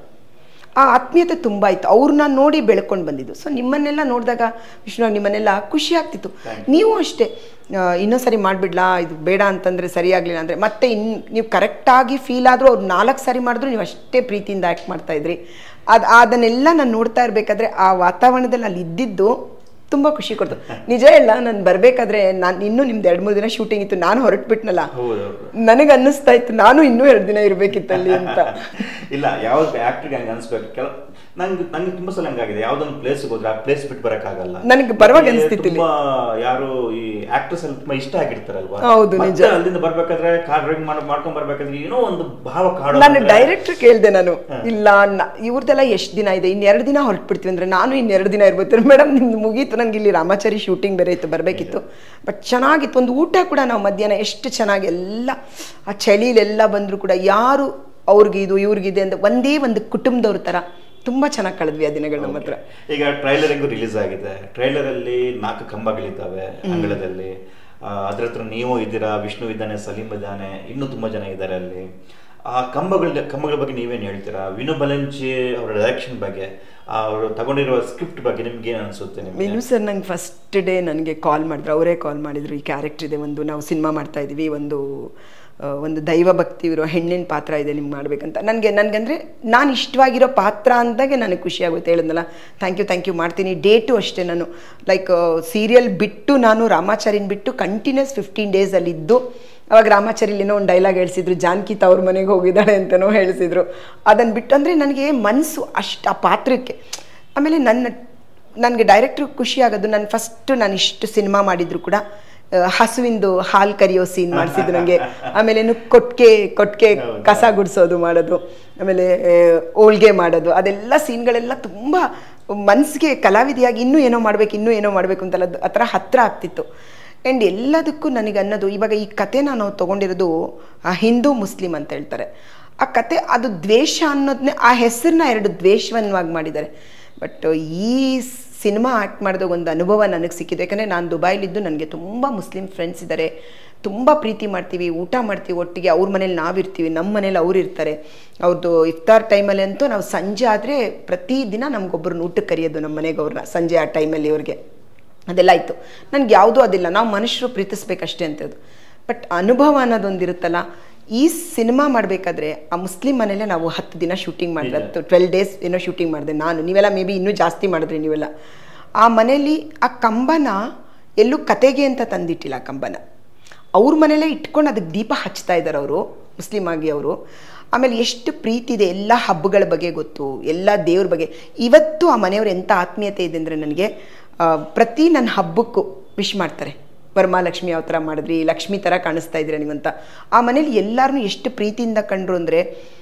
ಆ ಆತ್ಮೀಯತೆ ತುಂಬ ಇತ್ತು ಅವ್ರನ್ನ ನೋಡಿ ಬೆಳ್ಕೊಂಡು ಬಂದಿದ್ದು ಸೊ ನಿಮ್ಮನ್ನೆಲ್ಲ ನೋಡಿದಾಗ ವಿಷ್ಣು ನಿಮ್ಮನ್ನೆಲ್ಲ ಖುಷಿ ಆಗ್ತಿತ್ತು ನೀವು ಅಷ್ಟೇ ಆ, ಇನ್ನೊಂದು ಸರಿ ಮಾಡಿಬಿಡ್ಲಾ ಇದು ಬೇಡ ಅಂತಂದರೆ ಸರಿಯಾಗಲಿಲ್ಲ ಅಂದರೆ ಮತ್ತೆ ಇನ್ನು ನೀವು ಕರೆಕ್ಟಾಗಿ ಫೀಲ್ ಆದರೂ ಅವ್ರು ನಾಲ್ಕು ಸಾರಿ ಮಾಡಿದ್ರು ನೀವು ಅಷ್ಟೇ ಪ್ರೀತಿಯಿಂದ ಆ್ಯಕ್ಟ್ ಮಾಡ್ತಾಯಿದ್ರಿ ಅದು ಅದನ್ನೆಲ್ಲ ನಾನು ನೋಡ್ತಾ ಇರಬೇಕಾದ್ರೆ ಆ ವಾತಾವರಣದಲ್ಲಿ ಅಲ್ಲಿ ಇದ್ದಿದ್ದು ತುಂಬ ಖುಷಿ ಕೊಡ್ತು ನಿಜ ಹೇಳ ನಾನು ಬರಬೇಕಾದ್ರೆ ನಾನು ಇನ್ನೂ ನಿಮ್ದು ಎರಡು ಮೂರು ದಿನ ಶೂಟಿಂಗ್ ಇತ್ತು ನಾನು ಹೊರಟ್ಬಿಟ್ನಲ್ಲ ಹೌದು ನನಗೆ ಅನ್ನಿಸ್ತಾ ಇತ್ತು ನಾನು ಇನ್ನೂ ಎರಡು ದಿನ ಇರಬೇಕಿತ್ತಲ್ಲಿ ಅಂತ ಇಲ್ಲ ಯಾವ ಆಕ್ಟರ್ಗೆ ಹಂಗೆ ಅನ್ಸ್ಬೇಕು ಕೆಲ ನಂಗೆ ನಂಗೆ ತುಂಬಾ ಸಲ ಹಂಗಾಗಿದೆ ಯಾವ್ದೊಂದು ಪ್ಲೇಸ್ ಹೋದ್ರೆ ಆ ಪ್ಲೇಸ್ ಬಿಟ್ಟು ಬರಕ್ಕಾಗಲ್ಲ ನನಗೆ ಬರುವಾಗ ನನಗೆ ಅನ್ಸ್ತಿತ್ತು ಇಲ್ಲಿ. ತುಂಬಾ ಯಾರು ಈ ಆಕ್ಟರ್ಸ್ ಅಲ್ಲಿ ತುಂಬಾ ಇಷ್ಟ ಆಗಿರ್ತಾರಲ್ವಾ ಹೌದು, ಮತ್ತೆ ನಿಜ. ಅಲ್ಲಿಂದ ಬರ್ಬೇಕಾದ್ರೆ ಕಾರ್ ಡ್ರೈವಿಂಗ್ ಮಾಡ್ ಮಾಡ್ಕೊಂಡ್ ಬರ್ಬೇಕಾದ್ರೆ ಏನೋ ಒಂದು ಭಾವ ಕಾಡು ನಾನು ಡೈರೆಕ್ಟರ್ ಕೇಳಿದೆ ನಾನು ಇಲ್ಲ ನ- ಇವ್ರದ್ದೆಲ್ಲ ಎಷ್ಟು ದಿನ ಇದೆ ಇನ್ನೆರಡು ದಿನ ಹೊರಟ್ಬಿಡ್ತೀವಿ ಅಂದ್ರೆ ನಾನು ಇನ್ನೆರಡು ದಿನ ಇರ್ಬೋದು ಮೇಡಮ್ ನಿಮ್ದು ಮುಗೀತು ನನಗೆ ಇಲ್ಲಿ ರಾಮಾಚಾರಿ ಶೂಟಿಂಗ್ ಬೇರೆ ಇತ್ತು ಬರಬೇಕಿತ್ತು ಬಟ್ ಚೆನ್ನಾಗಿತ್ತು ಒಂದು ಊಟ ಕೂಡ ನಾವು ಮಧ್ಯಾಹ್ನ ಎಷ್ಟು ಚೆನ್ನಾಗಿ ಎಲ್ಲ ಆ ಚಳಿಲೆಲ್ಲ ಬಂದರೂ ಕೂಡ ಯಾರು ಅವ್ರಿಗೆ ಇದು ಇವ್ರಿಗಿದೆ ಅಂತ ಒಂದೇ ಒಂದು ಕುಟುಂಬದವ್ರ ಥರ ತುಂಬ ಚೆನ್ನಾಗಿ ಕಳೆದ್ವಿ ಆ ದಿನಗಳು ನಮ್ಮ ಹತ್ರ ಈಗ ಟ್ರೈಲರ್ ಹೆಂಗು ರಿಲೀಸ್ ಆಗಿದೆ ಟ್ರೈಲರ್ ಅಲ್ಲಿ ನಾಲ್ಕು ಕಂಬಗಳಿದ್ದಾವೆ ಅಂಗಳದಲ್ಲಿ ಆ, ಅದ್ರ ಹತ್ರ ನೀವು ಇದ್ದೀರಾ ವಿಷ್ಣು ಇದ್ದಾನೆ ಸಲೀಂ ಇದ್ದಾನೆ ಇನ್ನೂ ತುಂಬಾ ಜನ ಇದ್ದಾರೆ ಅಲ್ಲಿ ಆ ಕಂಬಗಳ ಕಂಬಗಳ ಬಗ್ಗೆ ನೀವೇನು ಹೇಳ್ತೀರಾ ವಿನು ಬಲಂಚಿ ಅವರ ಡೈರೆಕ್ಷನ್ ಬಗ್ಗೆ ಅವರು ತಗೊಂಡಿರುವ ಸ್ಕ್ರಿಪ್ಟ್ ಬಗ್ಗೆ ನಿಮ್ಗೆ ಏನು ಅನ್ಸುತ್ತೆ ನಿಮ್ಗೆ ಮೆನು ಸರ್ ನಂಗೆ ಫಸ್ಟ್ ಡೇ ನನಗೆ ಕಾಲ್ ಮಾಡಿದ್ರು ಅವರೇ ಕಾಲ್ ಮಾಡಿದ್ರು ಈ ಕ್ಯಾರೆಕ್ಟರ್ ಇದೆ ಒಂದು ನಾವು ಸಿನಿಮಾ ಮಾಡ್ತಾ ಇದ್ದೀವಿ ಒಂದು ಆ, ಒಂದು ದೈವ ಭಕ್ತಿ ಇರೋ ಹೆಣ್ಣಿನ ಪಾತ್ರ ಇದೆ ನಿಮ್ಗೆ ಮಾಡ್ಬೇಕಂತ ನನಗೆ ನನಗಂದರೆ ನಾನು ಇಷ್ಟವಾಗಿರೋ ಪಾತ್ರ ಅಂದಾಗೆ ನನಗೆ ಖುಷಿ ಆಗುತ್ತೆ ಹೇಳಿದ್ನಲ್ಲ ಥ್ಯಾಂಕ್ ಯು ಥ್ಯಾಂಕ್ ಯು ಮಾಡ್ತೀನಿ ಡೇಟು ಅಷ್ಟೇ ನಾನು ಲೈಕ್ ಸೀರಿಯಲ್ ಬಿಟ್ಟು ನಾನು ರಾಮಾಚಾರಿನ ಬಿಟ್ಟು ಕಂಟಿನ್ಯೂಸ್ ಫಿಫ್ಟೀನ್ ಡೇಸಲ್ಲಿದ್ದು ಅವಾಗ ರಾಮಾಚಾರಿಲಿ ಏನೋ ಒಂದು ಡೈಲಾಗ್ ಹೇಳ್ಸಿದ್ರು ಜಾನಕಿ ತವ್ರ ಮನೆಗೆ ಹೋಗಿದ್ದಾಳೆ ಅಂತಲೂ ಹೇಳಿಸಿದ್ರು ಅದನ್ನು ಬಿಟ್ಟು ಅಂದರೆ ನನಗೆ ಮನಸ್ಸು ಅಷ್ಟು ಆ ಪಾತ್ರಕ್ಕೆ ಆಮೇಲೆ ನನ್ನ ನನಗೆ ಡೈರೆಕ್ಟ್ರು ಖುಷಿ ಆಗೋದು ನಾನು ಫಸ್ಟ್ ನಾನು ಇಷ್ಟು ಸಿನಿಮಾ ಮಾಡಿದ್ರು ಕೂಡ ಆ, ಹಸುವಿಂದು ಹಾಲು ಕರಿಯೋ ಸೀನ್ ಮಾಡಿಸಿದ್ರು ನನಗೆ ಆಮೇಲೆ ಏನು ಕೊಟ್ಟಿಗೆ ಕೊಟ್ಟಿಗೆ ಕಸ ಗುಡಿಸೋದು ಮಾಡೋದು ಆಮೇಲೆ ಆ, ಹೋಳ್ಗೆ ಮಾಡೋದು ಅದೆಲ್ಲ ಸೀನ್ಗಳೆಲ್ಲ ತುಂಬ ಮನಸ್ಸಿಗೆ ಕಲಾವಿದೆಯಾಗಿ ಇನ್ನೂ ಏನೋ ಮಾಡಬೇಕು ಇನ್ನೂ ಏನೋ ಮಾಡಬೇಕು ಅಂತೆಲ್ಲ ಆ ಥರ ಹತ್ತಿರ ಆಗ್ತಿತ್ತು ಆ್ಯಂಡ್ ಎಲ್ಲದಕ್ಕೂ ನನಗೆ ಅನ್ನೋದು ಇವಾಗ ಈ ಕಥೆನ ನಾವು ತೊಗೊಂಡಿರೋದು ಆ ಹಿಂದೂ ಮುಸ್ಲಿಂ ಅಂತ ಹೇಳ್ತಾರೆ ಆ ಕತೆ ಅದು ದ್ವೇಷ ಅನ್ನೋದನ್ನೇ ಆ ಹೆಸರನ್ನ ಎರಡು ದ್ವೇಷವನ್ವಾಗಿ ಮಾಡಿದ್ದಾರೆ ಬಟ್ ಈ ಸಿನಿಮಾ ಆ್ಯಕ್ಟ್ ಮಾಡಿದಾಗ ಒಂದು ಅನುಭವ ನನಗೆ ಸಿಕ್ಕಿದೆ ಯಾಕಂದರೆ ನಾನು ದುಬೈಲಿದ್ದು ನನಗೆ ತುಂಬ ಮುಸ್ಲಿಂ ಫ್ರೆಂಡ್ಸ್ ಇದ್ದಾರೆ ತುಂಬ ಪ್ರೀತಿ ಮಾಡ್ತೀವಿ ಊಟ ಮಾಡ್ತೀವಿ ಒಟ್ಟಿಗೆ ಅವ್ರ ಮನೇಲಿ ನಾವಿರ್ತೀವಿ ನಮ್ಮ ಮನೇಲಿ ಅವ್ರು ಇರ್ತಾರೆ ಅವ್ರದ್ದು ಇಫ್ತಾರ್ ಟೈಮಲ್ಲಿ ಅಂತೂ ನಾವು ಸಂಜೆ ಆದರೆ ಪ್ರತಿದಿನ ನಮಗೊಬ್ಬರನ್ನ ಊಟಕ್ಕೆ ಕರೆಯೋದು ನಮ್ಮ ಮನೆಗೆ ಅವ್ರನ್ನ ಸಂಜೆ ಆ ಟೈಮಲ್ಲಿ ಅವ್ರಿಗೆ ಅದೆಲ್ಲ ಆಯಿತು ನನಗೆ ಯಾವುದೂ ಅದಿಲ್ಲ ನಾವು ಮನುಷ್ಯರು ಪ್ರೀತಿಸ್ಬೇಕಷ್ಟೇ ಅಂತದ್ದು ಬಟ್ ಅನುಭವ ಅನ್ನೋದೊಂದಿರುತ್ತಲ್ಲ ಈ ಸಿನಿಮಾ ಮಾಡಬೇಕಾದ್ರೆ ಆ ಮುಸ್ಲಿಂ ಮನೇಲೆ ನಾವು ಹತ್ತು ದಿನ ಶೂಟಿಂಗ್ ಮಾಡಿದ್ರೆ ಹತ್ತು ಟ್ವೆಲ್ ಡೇಸ್ ಏನೋ ಶೂಟಿಂಗ್ ಮಾಡಿದೆ ನಾನು ನೀವೆಲ್ಲ ಮೇ ಬಿ ಇನ್ನೂ ಜಾಸ್ತಿ ಮಾಡಿದ್ರಿ ನೀವೆಲ್ಲ ಆ ಮನೇಲಿ ಆ ಕಂಬನ ಎಲ್ಲೂ ಕತೆಗೆ ಅಂತ ತಂದಿಟ್ಟಿಲ್ಲ ಆ ಕಂಬನ ಅವ್ರ ಮನೇಲೇ ಇಟ್ಕೊಂಡು ಅದಕ್ಕೆ ದೀಪ ಹಚ್ತಾ ಇದ್ದಾರೆ ಅವರು ಮುಸ್ಲಿಂ ಆಗಿ ಅವರು ಆಮೇಲೆ ಎಷ್ಟು ಪ್ರೀತಿ ಇದೆ ಎಲ್ಲ ಹಬ್ಬಗಳ ಬಗ್ಗೆ ಗೊತ್ತು ಎಲ್ಲ ದೇವ್ರ ಬಗ್ಗೆ ಇವತ್ತು ಆ ಮನೆಯವ್ರ ಎಂಥ ಆತ್ಮೀಯತೆ ಇದೆ ಅಂದರೆ ನನಗೆ ಆ, ಪ್ರತಿ ನನ್ನ ಹಬ್ಬಕ್ಕೂ ವಿಶ್ ಮಾಡ್ತಾರೆ ವರಮಹಾಲಕ್ಷ್ಮಿ ಯಾವ ಥರ ಮಾಡಿದ್ರಿ ಲಕ್ಷ್ಮಿ ಥರ ಕಾಣಿಸ್ತಾ ಇದ್ದೀರಾ ನೀವಂತ ಆ ಮನೇಲಿ ಎಲ್ಲರನ್ನೂ ಎಷ್ಟು ಪ್ರೀತಿಯಿಂದ ಕಂಡ್ರು ಅಂದರೆ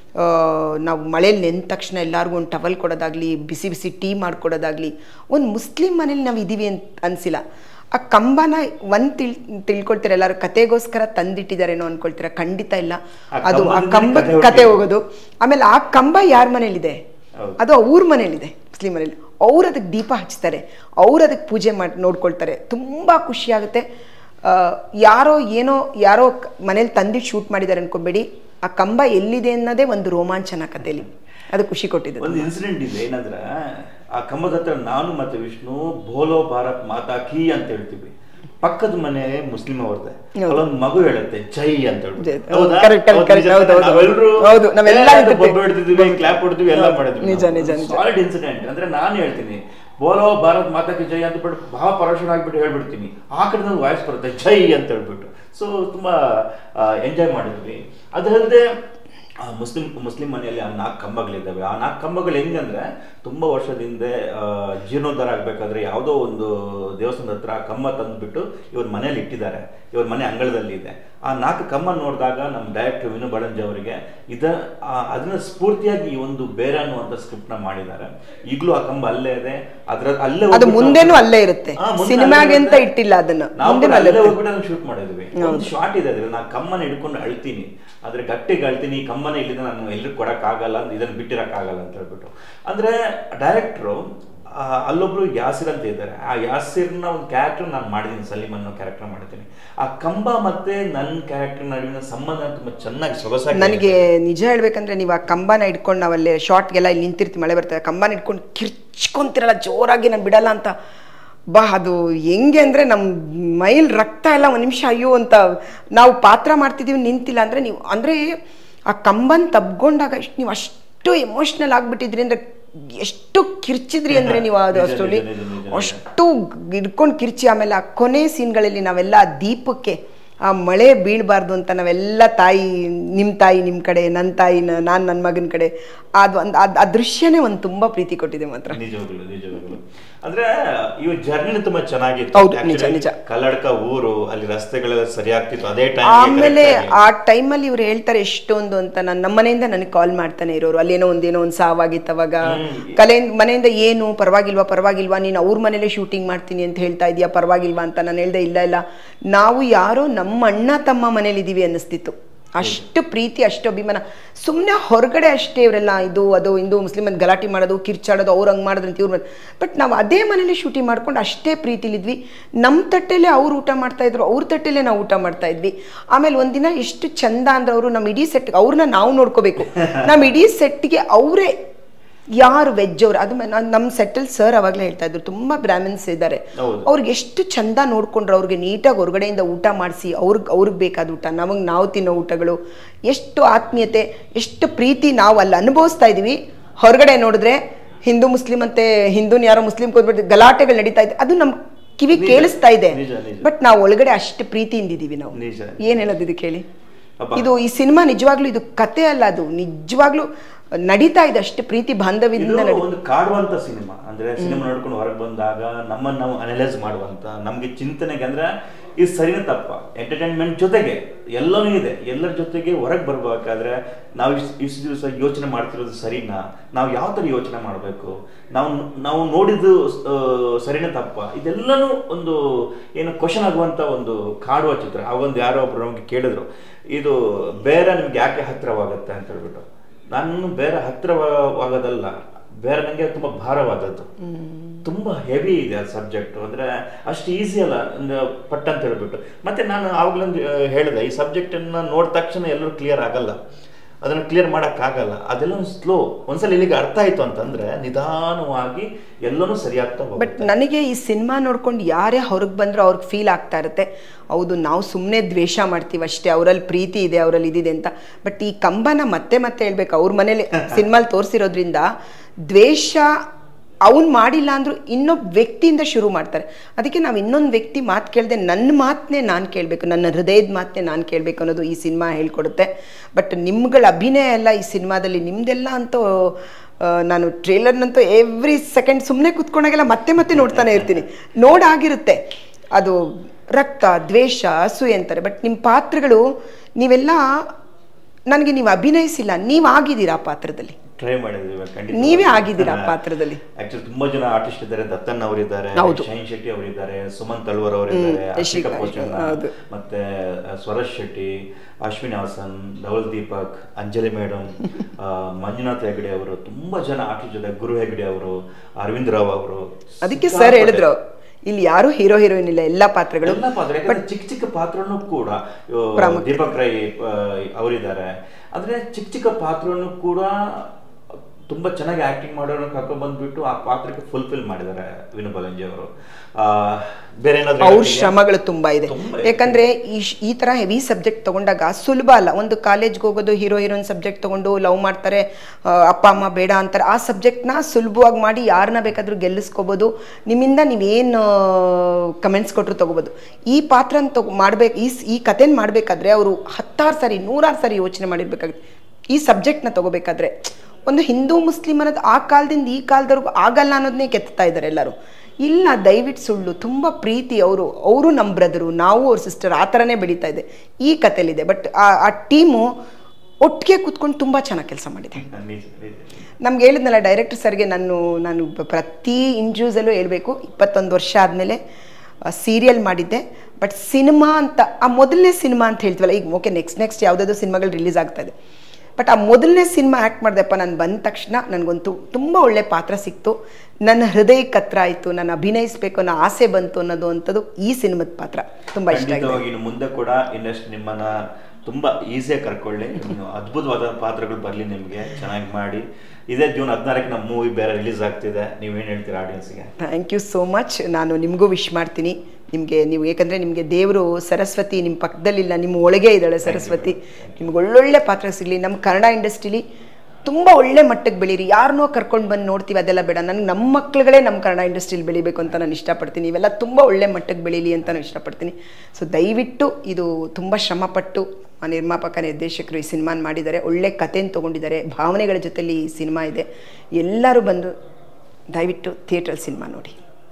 ನಾವು ಮಳೇಲಿ ನೆಂದ ತಕ್ಷಣ ಎಲ್ಲರಿಗೂ ಒಂದು ಟವಲ್ ಕೊಡೋದಾಗಲಿ ಬಿಸಿ ಬಿಸಿ ಟೀ ಮಾಡಿಕೊಡೋದಾಗಲಿ ಒಂದು ಮುಸ್ಲಿಂ ಮನೇಲಿ ನಾವು ಇದ್ದೀವಿ ಅಂತ ಅನಿಸಿಲ್ಲ ಆ ಕಂಬನ ಒಂದು ತಿಳ್ ತಿಳ್ಕೊಳ್ತೀರ ಎಲ್ಲರೂ ಕತೆಗೋಸ್ಕರ ತಂದಿಟ್ಟಿದ್ದಾರೇನೋ ಅನ್ಕೊಳ್ತೀರ ಖಂಡಿತ ಇಲ್ಲ ಆ ಅದು ಆ ಕಂಬದಿಂದಲೇ ಕಂಬ ಕತೆ ಕತೆ ಹುಟ್ಟಿದ್ದು. ಹೋಗೋದು ಆಮೇಲೆ ಆ ಕಂಬ ಯಾರ ಮನೇಲಿದೆ ಹೌದು. ಅದು ಅವ್ರ ಮನೇಲಿದೆ ಮುಸ್ಲಿಂ ಮನೇಲಿ ಅವ್ರು ಅದಕ್ಕೆ ದೀಪ ಹಚ್ತಾರೆ ಅವ್ರು ಅದಕ್ಕೆ ಪೂಜೆ ಮಾಡಿ ನೋಡ್ಕೊಳ್ತಾರೆ ತುಂಬ ಖುಷಿ ಆಗುತ್ತೆ ಆ, ಯಾರೋ ಏನೋ ಯಾರೋ ಕ- ಮನೇಲಿ ತಂದಿಟ್ಟು ಶೂಟ್ ಮಾಡಿದ್ದಾರೆ ಅನ್ಕೊಬೇಡಿ ಆ ಕಂಬ ಎಲ್ಲಿದೆ ಅನ್ನೋದೇ ಒಂದು ರೋಮಾಂಚನ ಕಥೆಯಲ್ಲಿ ಅದು ಖುಷಿ ಕೊಟ್ಟಿದೆ ಒಂದು ಇನ್ಸಿಡೆಂಟ್ ಇದೆ ಏನಂದ್ರೆ ಆ ಕಂಬದ ಹತ್ರ ನಾನು ಮತ್ತೆ ವಿಷ್ಣು ಬೋಲೋ ಭಾರತ್ ಮಾತಾ ಕೀ ಅಂತ ಹೇಳ್ತೀವಿ ಪಕ್ಕದ ಮನೆ ಮುಸ್ಲಿಂ ಅವ್ರದ್ದೆ ಹೌದು. ಅಲ್ಲೊಂದು ಮಗು ಹೇಳುತ್ತೆ ಜೈ ಅಂತ ಹೇಳ್ಬಿಟ್ಟು. ಜೈ. ಹೌದಾ? Correct, correct, ಹೌದು, correct. ನಿಜ ಹೌದು, ತಾನೇ? ಹೌದು. ನಾವೆಲ್ರೂ ಹೌದು, ನಾವೆಲ್ಲ ಏ, ಇದ್ದಿದ್ವಿ. ಬೊಬ್ಬೆ ಹೊಡ್ದಿದ್ವಿ ಕ್ಲಾಪ್ ಹೊಡ್ದಿದ್ವಿ ಎಲ್ಲ ಮಾಡಿದ್ವಿ ನಿಜ, ನಿಜ, ನಿಜ. ಸಾಲಿಡ್ ಇನ್ಸಿಡೆಂಟ್ ಅಂದ್ರೆ ನಾನು ಹೇಳ್ತೀನಿ ಬೋಲೋ ಭಾರತ್ ಮಾತಾ ಕಿ ಜೈ ಅಂತ ಬಿಟ್ಟು ಭಾವ ಪರೋಷಣ ಆಗ್ಬಿಟ್ಟು ಹೇಳ್ಬಿಡ್ತೀನಿ ಆ ಕಡೆ ವಾಯ್ಸ್ ಬರುತ್ತೆ ಜೈ ಅಂತ ಹೇಳ್ಬಿಟ್ಟು ಸೊ ತುಂಬಾ ಎಂಜಾಯ್ ಮಾಡಿದ್ವಿ ಅದಲ್ಲದೆ ಆ, ಮುಸ್ಲಿಂ ಮುಸ್ಲಿಂ ಮನೆಯಲ್ಲಿ ಆ ನಾಲ್ಕು ಕಂಬಗಳಿದ್ದಾವೆ ಆ ನಾಲ್ಕು ಕಂಬಗಳು ಹೆಂಗಂದ್ರೆ ತುಂಬಾ ವರ್ಷದ ಹಿಂದೆ ಆ, ಜೀರ್ಣೋದ್ಧಾರ ಆಗ್ಬೇಕಾದ್ರೆ ಯಾವುದೋ ಒಂದು ದೇವಸ್ಥಾನದ ಹತ್ರ ಆ ಕಂಬ ತಂದ್ಬಿಟ್ಟು ಇವ್ರ ಮನೇಲಿ ಇಟ್ಟಿದ್ದಾರೆ ಇವ್ರ ಮನೆ ಅಂಗಳದಲ್ಲಿ ಇದೆ ಆ ನಾಲ್ಕು ಕಂಬ ನೋಡಿದಾಗ ನಮ್ಮ ಡೈರೆಕ್ಟರ್ ವಿನು ಬಡಂಜಿ ಅವರಿಗೆ ಇದ ಆ, ಅದನ್ನ ಸ್ಫೂರ್ತಿಯಾಗಿ ಈ ಒಂದು ಬೇರೆ ಅನ್ನುವಂಥ ಸ್ಕ್ರಿಪ್ಟ್ ನ ಮಾಡಿದ್ದಾರೆ ಈಗಲೂ ಆ ಕಂಬ ಅಲ್ಲೇ ಇದೆ ಅದ್ರ ಅಲ್ಲೇ ಅದು ಹೋಗ್ಬಿಟ್ಟು ಮುಂದೆನೂ ನಾವು- ಅಲ್ಲೇ ಇರುತ್ತೆ ಹಾ, ಮುಂದೆ ಸಿನಿಮಾಗೆ ಅಲ್ಲೇ ಅಂತ ಇರುತ್ತೆ. ಇಟ್ಟಿಲ್ಲ ಅದನ್ನ ನಾವು ಮುಂದೆ ಕೂಡ ಅಲ್ಲೇ ಅಲ್ಲೇ ಇರುತ್ತೆ. ಹೋಗ್ಬಿಟ್ಟು ಅದನ್ನ ಶೂಟ್ ಮಾಡಿದ್ವಿ ಒಂದು ಶಾರ್ಟ್ ಇದೆ ಅದ್ರಲ್ಲಿ ನಾನು ಕಮ್ಮನ ಹಿಡ್ಕೊಂಡು ಅಳ್ತೀನಿ ಆದ್ರೆ ಗಟ್ಟಿಗೆ ಅಳ್ತೀನಿ ಈ ಕಮ್ಮನ ಇಲ್ಲಿಂದ ನಾನು ಎಲ್ರಿಗೂ ಕೊಡಕ್ ಆಗಲ್ಲ ಇದನ್ನ ಬಿಟ್ಟಿರಕ್ ಆಗಲ್ಲ ಅಂತ ಹೇಳ್ಬಿಟ್ಟು ಅಂದ್ರೆ ಡೈರೆಕ್ಟ್ರು ಅಲ್ಲೊಬ್ರು ಯಾಸಿರ್ ಅಂತ ಇದ್ದಾರೆ ಆ ಯಾಸಿರ್ನ ಒಂದು ಕ್ಯಾರೆಕ್ಟರ್ ನಾನು ಮಾಡಿದ್ದೀನಿ ಸಲೀಮ್ ಅನ್ನೋ ಕ್ಯಾರೆಕ್ಟರ್ ಮಾಡಿದ್ದೀನಿ ಆ ಕಂಬ ಮತ್ತೆ ನನ್ನ ಕ್ಯಾರೆಕ್ಟರ್ ನಡುವಿನ ಸಂಬಂಧ ತುಂಬಾ ಚೆನ್ನಾಗಿ ಸೊಗಸಾಗಿ ನನಗೆ ನಿಜ ಹೇಳ್ಬೇಕಂದ್ರೆ ನೀವು ಆ ಕಂಬನ ಇಟ್ಕೊಂಡು ನಾವಲ್ಲೇ ಶಾರ್ಟ್ಗೆಲ್ಲ ಇಲ್ಲಿ ನಿಂತಿರ್ತೀವಿ ಮಳೆ ಬರ್ತದೆ ಕಂಬನ ಇಟ್ಕೊಂಡು ಕಿರ್ಚ್ಕೊಂತಿರಲ್ಲ ಜೋರಾಗಿ ನಾನು ಬಿಡಲ್ಲ ಅಂತ ಬಾ ಅದು ಹೆಂಗೆ ಅಂದರೆ ನಮ್ಮ ಮೈಲ್ ರಕ್ತ ಎಲ್ಲ ಒಂದು ನಿಮಿಷ ಅಯ್ಯೋ ಅಂತ ನಾವು ಪಾತ್ರ ಮಾಡ್ತಿದ್ದೀವಿ ನಿಂತಿಲ್ಲ ಅಂದರೆ ನೀವು ಅಂದರೆ ಆ ಕಂಬನ್ ತಬ್ಕೊಂಡಾಗ ಎಷ್ಟು ನೀವು ಅಷ್ಟು ಎಮೋಷ್ನಲ್ ಆಗಿಬಿಟ್ಟಿದ್ರಿ ಅಂದರೆ ಎಷ್ಟು ಕಿರ್ಚಿದ್ರಿ ಅಂದರೆ ನೀವು ಅದು ನಿಜ, ಅಷ್ಟರಲ್ಲಿ ನಿಜ, ನಿಜ, ನಿಜ. ಅಷ್ಟು ಹಿಡ್ಕೊಂಡು ಕಿರ್ಚಿ ಆಮೇಲೆ ಆ ಕೊನೆ ಸೀನ್ಗಳಲ್ಲಿ ನಾವೆಲ್ಲ ಆ ದೀಪಕ್ಕೆ ಆ ಮಳೆ ಬೀಳಬಾರ್ದು ಅಂತ ನಾವೆಲ್ಲ ತಾಯಿ ನಿಮ್ಮ ತಾಯಿ ನಿಮ್ಮ ಕಡೆ ನನ್ನ ತಾಯಿ ನಾನು ನನ್ನ ಮಗನ ಕಡೆ ಅದು ಒಂದು ಆ ದೃಶ್ಯನೇ ಒಂದು ತುಂಬ ಪ್ರೀತಿ ಕೊಟ್ಟಿದೆ ಮಾತ್ರ ನಿಜವಾಗ್ಲು ನಿಜವಾಗ್ಲು ಅಂದ್ರೆ ಇವ ಜರ್ನಿ ತುಂಬಾ ಚೆನ್ನಾಗಿತ್ತು ಹೌದು, ನಿಜ, Actually, ನಿಜ. ಕಲ್ಲಡ್ಕ ಊರು ಅಲ್ಲಿ ರಸ್ತೆಗಳೆಲ್ಲ ಸರಿಯಾಗ್ತಿತ್ತು ಅದೇ ಆಮೇಲೆ ಟೈಮ್ ಆ ಟೈಮಲ್ಲಿ ಇವ್ರು ಹೇಳ್ತಾರೆ ಎಷ್ಟೊಂದು ಅಂತ ನಾನು ನಮ್ಮ ಮನೆಯಿಂದ ನನಗೆ ಕಾಲ್ ಮಾಡ್ತಾನೆ ಇರೋರು ಅಲ್ಲೇನೋ ಒಂದೇನೋ ಒಂದು ಸಾವಾಗಿತ್ತು ಅವಾಗ ಕಲೆಯಿಂದ ಮನೆಯಿಂದ ಏನು ಪರವಾಗಿಲ್ವಾ ಪರವಾಗಿಲ್ವಾ ನೀನು ಅವ್ರ ಮನೇಲೆ ಶೂಟಿಂಗ್ ಮಾಡ್ತೀನಿ ಅಂತ ಹೇಳ್ತಾ ಇದೀಯಾ ಪರವಾಗಿಲ್ವಾ ಅಂತ ನಾನು ಹೇಳ್ದೆ ಇಲ್ಲ ಇಲ್ಲ ನಾವು ಯಾರೋ ನಮ್ಮ ಅಣ್ಣ ತಮ್ಮ ಮನೇಲಿ ಇದೀವಿ ಅನ್ನಿಸ್ತಿತ್ತು ಅಷ್ಟು ಪ್ರೀತಿ ಅಷ್ಟು ಅಭಿಮಾನ ಸುಮ್ಮನೆ ಹೊರಗಡೆ ಅಷ್ಟೇ ಇವರೆಲ್ಲ ಇದು ಅದು ಹಿಂದೂ ಮುಸ್ಲಿಮ್ ಅಂತ ಗಲಾಟೆ ಮಾಡೋದು ಕಿರ್ಚಾಡೋದು ಅವ್ರು ಹಂಗೆ ಮಾಡಿದ್ರು ಅಂತ ಇವ್ರು ಬಟ್ ನಾವು ಅದೇ ಮನೇಲಿ ಶೂಟಿಂಗ್ ಮಾಡ್ಕೊಂಡು ಅಷ್ಟೇ ಪ್ರೀತಿಲಿದ್ವಿ ನಮ್ಮ ತಟ್ಟೆಲೆ ಅವ್ರು ಊಟ ಮಾಡ್ತಾ ಇದ್ರು ಅವ್ರ ತಟ್ಟೆಲೆ ನಾವು ಊಟ ಮಾಡ್ತಾ ಇದ್ವಿ ಆಮೇಲೆ ಒಂದಿನ ಎಷ್ಟು ಚಂದ ಅಂದ್ರೆ ಅವರು ನಮ್ಮ ಇಡೀ ಸೆಟ್ ಅವ್ರನ್ನ ನಾವು ನೋಡ್ಕೋಬೇಕು ನಮ್ಮ ಇಡೀ ಸೆಟ್ಗೆ ಅವರೇ ಯಾರು ವೆಜ್ ಅವ್ರು ಅದು ಮ- ನಾನ್- ನಮ್ಮ ಸೆಟಲ್ ಸರ್ ಅವಾಗಲೇ ಹೇಳ್ತಾ ಇದ್ರು ತುಂಬ ಬ್ರಾಹ್ಮಿನ್ಸ್ ಇದ್ದಾರೆ ಹೌದು. ಅವ್ರಿಗೆ ಎಷ್ಟು ಚಂದ ನೋಡ್ಕೊಂಡ್ರು ಅವ್ರಿಗೆ ನೀಟಾಗಿ ಹೊರಗಡೆಯಿಂದ ಊಟ ಮಾಡಿಸಿ ಅವ್ರಿಗೆ ಅವ್ರಿಗೆ ಬೇಕಾದ ಊಟ ನಮಗೆ ನಾವು ತಿನ್ನೋ ಊಟಗಳು ಎಷ್ಟು ಆತ್ಮೀಯತೆ ಎಷ್ಟು ಪ್ರೀತಿ ನಾವು ಅಲ್ಲಿ ಅನುಭವಿಸ್ತಾ ಇದೀವಿ ಹೊರಗಡೆ ನೋಡಿದ್ರೆ ಹಿಂದೂ ಮುಸ್ಲಿಂ ಅಂತೆ ಹಿಂದೂನ್ ಯಾರೋ ಮುಸ್ಲಿಂ ಕೊದ್ಬಿಟ್ಟು ಗಲಾಟೆಗಳು ನಡೀತಾ ಇದೆ ಅದು ನಮ್ಮ ಕಿವಿ ನಿಜ, ಕೇಳಿಸ್ತಾ ಇದೆ ನಿಜ, ನಿಜ. ಬಟ್ ನಾವು ಒಳಗಡೆ ಅಷ್ಟು ಪ್ರೀತಿಯಿಂದ ಇದೀವಿ ನಾವು ನಿಜ. ಏನ್ ಹೇಳೋದು ಇದಕ್ಕೆ ಹೇಳಿ ಅಬ್ಬಾ. ಇದು ಈ ಸಿನಿಮಾ ನಿಜವಾಗ್ಲೂ ಇದು ಕತೆ ಅಲ್ಲ ಅದು ನಿಜವಾಗ್ಲೂ ನಡೀತಾ ಇದೆ ಅಷ್ಟು ಪ್ರೀತಿ ಇದು ಬಾಂಧವ್ಯದಿಂದ ನಡೀತಾ ಒಂದು ಕಾಡುವಂತ ಸಿನಿಮಾ ಅಂದ್ರೆ ಸಿನಿಮಾ ನೋಡ್ಕೊಂಡು ಹೊರಗೆ ಬಂದಾಗ ನಮ್ಮನ್ನ ನಾವು ಅನಲೈಸ್ ಮಾಡುವಂತ ನಮ್ಗೆ ಚಿಂತನೆಗೆ ಅಂದ್ರೆ ಇದು ಸರಿನ ತಪ್ಪ ಎಂಟರ್ಟೈನ್ಮೆಂಟ್ ಜೊತೆಗೆ ಎಲ್ಲನೂ ಇದೆ ಎಲ್ಲರ ಜೊತೆಗೆ ಹೊರಗೆ ಬರ್ಬೇಕಾದ್ರೆ ನಾವು ಇಷ್ಟು ಇಷ್ಟು ದಿವಸ ಯೋಚನೆ ಮಾಡ್ತಿರೋದು ಸರಿನಾ ನಾವು ಯಾವ ತರ ಯೋಚನೆ ಮಾಡಬೇಕು ನಾವು ನಾವು ನೋಡಿದ್ದು ಆ, ಸರಿನಾ ತಪ್ಪ ಇದೆಲ್ಲನೂ ಒಂದು ಏನು ಕ್ವಶನ್ ಆಗುವಂತ ಒಂದು ಕಾಡುವ ಚಿತ್ರ ಆ ಒಂದು ಯಾರೋ ಒಬ್ರು ನಮಗೆ ಕೇಳಿದ್ರು ಇದು ಬೇರೆ ನಿಮ್ಗೆ ಯಾಕೆ ಹತ್ತಿರವಾಗುತ್ತೆ ಅಂತ ಹೇಳ್ಬಿಟ್ಟು ನಾನು ಬೇರೆ ಹತ್ತಿರವಾಗೋದಲ್ಲ ಬೇರೆ ನನಗೆ ತುಂಬಾ ಭಾರವಾದದ್ದು ತುಂಬಾ ಹೆವಿ ಇದೆ ಆ ಸಬ್ಜೆಕ್ಟ್ ಅಂದ್ರೆ ಅಷ್ಟು ಈಸಿ ಅಲ್ಲ ಒಂದು ಪಟ್ ಅಂತ ಹೇಳ್ಬಿಟ್ಟು ಮತ್ತೆ ನಾನು ಆವಾಗಲೊಂದು ಹೇಳಿದೆ ಈ ಸಬ್ಜೆಕ್ಟ್ ಅನ್ನ ನೋಡಿದ ತಕ್ಷಣ ಎಲ್ಲರೂ ಕ್ಲಿಯರ್ ಆಗಲ್ಲ ಅದನ್ನ ಕ್ಲಿಯರ್ ಆಗಲ್ಲ ಅದೆಲ್ಲ ಒಂದು ಸ್ಲೋ ಒಂದ್ಸಲ ಇಲ್ಲಿಗೆ ಅರ್ಥ ಆಯ್ತು ಅಂತಂದ್ರೆ ನಿಧಾನವಾಗಿ ಎಲ್ಲನೂ ಸರಿಯಾಗ್ತಾ ಬಟ್ ಹೋಗುತ್ತೆ ನನಗೆ ಈ ಸಿನಿಮಾ ನೋಡ್ಕೊಂಡು ಯಾರೇ ಹೊರಗೆ ಬಂದರೂ ಅವ್ರಿಗೆ ಫೀಲ್ ಆಗ್ತಾ ಇರುತ್ತೆ ಹೌದು ನಾವು ಸುಮ್ಮನೆ ದ್ವೇಷ ಮಾಡ್ತೀವಿ ಅಷ್ಟೇ ಅವರಲ್ಲಿ ಪ್ರೀತಿ ಇದೆ ಅವರಲ್ಲಿ ಇದಿದೆ ಅಂತ ಬಟ್ ಈ ಕಂಬನ ಮತ್ತೆ ಮತ್ತೆ ಹೇಳ್ಬೇಕು ಅವ್ರ ಮನೇಲಿ ಸಿನಿಮಾಲ್ ತೋರಿಸಿರೋದ್ರಿಂದ ದ್ವೇಷ ಅವ್ನು ಮಾಡಿಲ್ಲ ಅಂದ್ರೂ ಇನ್ನೊಬ್ಬ ವ್ಯಕ್ತಿಯಿಂದ ಶುರು ಮಾಡ್ತಾರೆ ಅದಕ್ಕೆ ನಾವು ಇನ್ನೊಂದು ವ್ಯಕ್ತಿ ಮಾತು ಕೇಳದೆ ನನ್ನ ಮಾತನ್ನೇ ನಾನು ಕೇಳಬೇಕು ನನ್ನ ಹೃದಯದ ಮಾತನ್ನೇ ನಾನು ಕೇಳಬೇಕು ಅನ್ನೋದು ಈ ಸಿನಿಮಾ ಹೇಳ್ಕೊಡುತ್ತೆ ಬಟ್ ನಿಮ್ಗಳ ಅಭಿನಯ ಎಲ್ಲ ಈ ಸಿನಿಮಾದಲ್ಲಿ ನಿಮ್ದೆಲ್ಲ ಅಂತೂ ಆ, ನಾನು ಟ್ರೇಲರ್ನಂತೂ ಎವ್ರಿ ಸೆಕೆಂಡ್ ಸುಮ್ಮನೆ ಕೂತ್ಕೊಂಡಾಗೆಲ್ಲ ಮತ್ತೆ ಮತ್ತೆ ನೋಡ್ತಾನೆ ಇರ್ತೀನಿ ನೋಡಾಗಿರುತ್ತೆ ಅದು ರಕ್ತ ದ್ವೇಷ ಅಸೂಯೆ ಅಂತಾರೆ ಬಟ್ ನಿಮ್ಮ ಪಾತ್ರಗಳು ನೀವೆಲ್ಲ ನನಗೆ ನೀವು ಅಭಿನಯಿಸಿಲ್ಲ ನೀವು ಆಗಿದ್ದೀರಾ ಆ ಪಾತ್ರದಲ್ಲಿ ಟ್ರೈ ಮಾಡಿದ್ವಿ ಖಂಡಿತ ನೀವೇ ಆಗಿದ್ದೀರಾ ಆ ಪಾತ್ರದಲ್ಲಿ ಆಕ್ಚುಲಿ ತುಂಬಾ ಜನ ಆರ್ಟಿಸ್ಟ್ ಇದ್ದಾರೆ ದತ್ತನ್ ಅವರಿದ್ದಾರೆ ಹೌದು. ಶೈನ್ ಶೆಟ್ಟಿ ಅವರಿದ್ದಾರೆ ಸುಮನ್ ತಳ್ವರ್ ಅವರಿದ್ದಾರೆ ಹ್ಮ್, ಅರ್ಷಿಕಾ ಯಶಿಕಾ, ಪೂಜಣ್ಣ, ಹೌದು. ಮತ್ತೆ ಆ, ಸ್ವರಶ್ ಶೆಟ್ಟಿ ಅಶ್ವಿನ್ ಹಾಸನ್ ಧವಲ್ ದೀಪಕ್ ಅಂಜಲಿ ಮೇಡಮ್ ಮಂಜುನಾಥ್ ಹೆಗಡೆ ಅವರು ತುಂಬಾ ಜನ ಆರ್ಟಿಸ್ಟ್ ಜೊತೆ ಗುರು ಹೆಗಡೆ ಅವರು ಅರವಿಂದ್ ರಾವ್ ಅವರು ಅದಕ್ಕೆ ಸರ್ ಸಿಕ್ಕಾಪಟ್ಟೆ. ಹೇಳಿದ್ರು ಇಲ್ಲಿ ಯಾರು ಹೀರೋ ಹೀರೋಯಿನ್ ಇಲ್ಲ ಎಲ್ಲ ಪಾತ್ರಗಳು ಎಲ್ಲ ಪಾತ್ರ ಯಾಕಂದ್ರೆ ಚಿಕ್ಕ ಚಿಕ್ಕ ಪಾತ್ರನೂ ಕೂಡ ಆ, ಪ್ರಾಮುಖ್ಯತೆ. ದೀಪಕ್ ರೈ ಆ, ಅವರಿದ್ದಾರೆ ಅಂದ್ರೆ ಚಿಕ್ಕ ಚಿಕ್ಕ ಪಾತ್ರನೂ ಕೂಡ ತುಂಬ ಚೆನ್ನಾಗಿ ಆ್ಯಕ್ಟಿಂಗ್ ಮಾಡೋರನ್ನ ಕರ್ಕೊಂಡು ಬಂದ್ಬಿಟ್ಟು ಆ ಪಾತ್ರಕ್ಕೆ ಫುಲ್ಫಿಲ್ ಮಾಡಿದ್ದಾರೆ ವಿನು ಬಗಂಜಿ ಅವರು ಆ, ಬೇರೆ ಏನಾದ್ರು ಅವ್ರ ಹೇಳೋದಿದೆಯಾ? ಶ್ರಮಗಳು ತುಂಬಾ ಇದೆ ತುಂಬಾ ಇದೆ. ಯಾಕಂದ್ರೆ ಈ ಶ್- ಈ ತರ ಹೆವಿ ಸಬ್ಜೆಕ್ಟ್ ತಗೊಂಡಾಗ ಸುಲಭ ಅಲ್ಲ ಒಂದು ಕಾಲೇಜ್ಗೆ ಹೋಗೋದು ಹೀರೋ ಹೀರೋಯಿನ್ ಸಬ್ಜೆಕ್ಟ್ ತಗೊಂಡು ಲವ್ ಮಾಡ್ತಾರೆ ಆ, ಅಪ್ಪ ಅಮ್ಮ ಬೇಡ ಅಂತಾರೆ ಆ ಸಬ್ಜೆಕ್ಟ್ನ ಸುಲಭವಾಗಿ ಮಾಡಿ ಯಾರನ್ನ ಬೇಕಾದ್ರೂ ಗೆಲ್ಲಿಸ್ಕೋಬೋದು ನಿಮ್ಮಿಂದ ನೀವೇನು ಕಮೆಂಟ್ಸ್ ಕೊಟ್ಟರು ತಗೋಬೋದು ಈ ಪಾತ್ರನ ತಗೋ ಮಾಡ್ಬೇಕು ಈ ಸ್- ಈ ಕಥೆನ ಮಾಡಬೇಕಾದ್ರೆ ಅವರು ಹತ್ತಾರು ಸಾರಿ ನೂರಾರು ಸಾರಿ ಯೋಚನೆ ಮಾಡಿರ್ಬೇಕಾಗುತ್ತೆ ಈ ಸಬ್ಜೆಕ್ಟ್ನ ತಗೋಬೇಕಾದ್ರೆ ಒಂದು ಹಿಂದೂ ಮುಸ್ಲಿಂ ಅನ್ನೋದು ಆ ಕಾಲದಿಂದ ಈ ಕಾಲದವರೆಗೂ ಆಗಲ್ಲ ಅನ್ನೋದನ್ನೇ ಕೆತ್ತಾ ಇದ್ದಾರೆ ಎಲ್ಲರೂ ಇಲ್ಲ ದಯವಿಟ್ಟು ಸುಳ್ಳು ತುಂಬ ಪ್ರೀತಿ ಅವರು ಅವರು ನಮ್ಮ ಬ್ರದರು ನಾವು ಅವ್ರ ಸಿಸ್ಟರ್ ಆ ಥರನೇ ಬೆಳೀತಾ ಇದೆ ಈ ಕಥೆಲಿದೆ ಬಟ್ ಆ ಆ ಟೀಮು ಒಟ್ಟಿಗೆ ಕೂತ್ಕೊಂಡು ತುಂಬ ಚೆನ್ನಾಗಿ ಕೆಲಸ ಮಾಡಿದೆ ನಿಜ ನಿಜ ನಮ್ಗೆ ಹೇಳಿದ್ನಲ್ಲ ಡೈರೆಕ್ಟರ್ ಸರ್ಗೆ ನಾನು ನಾನು ಬ- ಪ್ರತಿ ಇಂಟ್ರ್ಯೂಸಲ್ಲೂ ಹೇಳಬೇಕು ಇಪ್ಪತ್ತೊಂದು ವರ್ಷ ಆದಮೇಲೆ ಸೀರಿಯಲ್ ಮಾಡಿದ್ದೆ ಬಟ್ ಸಿನಿಮಾ ಅಂತ ಆ ಮೊದಲನೇ ಸಿನಿಮಾ ಅಂತ ಹೇಳ್ತೀವಲ್ಲ ಈಗ ಓಕೆ ನೆಕ್ಸ್ಟ್ ನೆಕ್ಸ್ಟ್ ಯಾವುದಾದ್ರು ಸಿನಿಮಾಗಳು ರಿಲೀಸ್ ಆಗ್ತಾ ಇದೆ ಬಟ್ ಆ ಮೊದಲನೇ ಸಿನಿಮಾ ಆ್ಯಕ್ಟ್ ಮಾಡಿದೆಪ್ಪ ನಾನು ಬಂದ ತಕ್ಷಣ ನನಗಂತೂ ತುಂಬ ಒಳ್ಳೆ ಪಾತ್ರ ಸಿಕ್ತು ನನ್ನ ಹೃದಯಕ್ಕೆ ಹತ್ರ ಆಯಿತು ನಾನು ಅಭಿನಯಿಸ್ಬೇಕು ಅನ್ನೋ ಆಸೆ ಬಂತು ಅನ್ನೋದು ಅಂಥದ್ದು ಈ ಸಿನಿಮಾದ ಪಾತ್ರ ತುಂಬ ಇಷ್ಟ ಆಗಿದೆ ಖಂಡಿತವಾಗಿ ಇನ್ನು ಮುಂದೆ ಕೂಡ ಇನ್ನಷ್ಟು ನಿಮ್ಮನ್ನ ತುಂಬಾ ಈಸಿಯಾಗಿ ಕರ್ಕೊಳ್ಳಿ ಇನ್ನು ಅದ್ಭುತವಾದ ಪಾತ್ರಗಳು ಬರಲಿ ನಿಮಗೆ ಚೆನ್ನಾಗಿ ಮಾಡಿ ಇದೇ ಜೂನ್ ಹದಿನಾರಕ್ಕೆ ನಮ್ಮ ಮೂವಿ ಬೇರೆ ರಿಲೀಸ್ ಆಗ್ತಿದೆ ನೀವೇನು ಹೇಳ್ತೀರಾ ಆಡಿಯನ್ಸ್ಗೆ ಥ್ಯಾಂಕ್ ಯು ಸೋ ಮಚ್ ನಾನು ನಿಮಗೂ ವಿಶ್ ಮಾಡ್ತೀನಿ ನಿಮಗೆ ನೀವು ಏಕೆಂದರೆ ನಿಮಗೆ ದೇವರು ಸರಸ್ವತಿ ನಿಮ್ಮ ಪಕ್ಕದಲ್ಲಿಲ್ಲ ನಿಮ್ಮ ಒಳಗೆ ಇದ್ದಾಳೆ ಸರಸ್ವತಿ ನಿಮ್ಗೆ ಒಳ್ಳೊಳ್ಳೆ ಪಾತ್ರ ಸಿಗಲಿ ನಮ್ಮ ಕನ್ನಡ ಇಂಡಸ್ಟ್ರಿಲಿ ತುಂಬ ಒಳ್ಳೆ ಮಟ್ಟಕ್ಕೆ ಬೆಳೀರಿ ಯಾರನ್ನೋ ಕರ್ಕೊಂಡು ಬಂದು ನೋಡ್ತೀವಿ ಅದೆಲ್ಲ ಬೇಡ ನನಗೆ ನಮ್ಮ ಮಕ್ಳುಗಳೇ ನಮ್ಮ ಕನ್ನಡ ಇಂಡಸ್ಟ್ರಿಲಿ ಬೆಳಿಬೇಕು ಅಂತ ನಾನು ಇಷ್ಟಪಡ್ತೀನಿ ಇವೆಲ್ಲ ತುಂಬ ಒಳ್ಳೆ ಮಟ್ಟಕ್ಕೆ ಬೆಳೀಲಿ ಅಂತ ನಾನು ಇಷ್ಟಪಡ್ತೀನಿ ಸೊ ದಯವಿಟ್ಟು ಇದು ತುಂಬ ಶ್ರಮಪಟ್ಟು ಆ ನಿರ್ಮಾಪಕ ನಿರ್ದೇಶಕರು ಈ ಸಿನಿಮಾನ ಮಾಡಿದ್ದಾರೆ ಒಳ್ಳೆ ಕಥೆನ ತೊಗೊಂಡಿದ್ದಾರೆ ಭಾವನೆಗಳ ಜೊತೆಲಿ ಈ ಸಿನಿಮಾ ಇದೆ ಎಲ್ಲರೂ ಬಂದು ದಯವಿಟ್ಟು ಥಿಯೇಟ್ರಲ್ಲಿ ಸಿನಿಮಾ ನೋಡಿ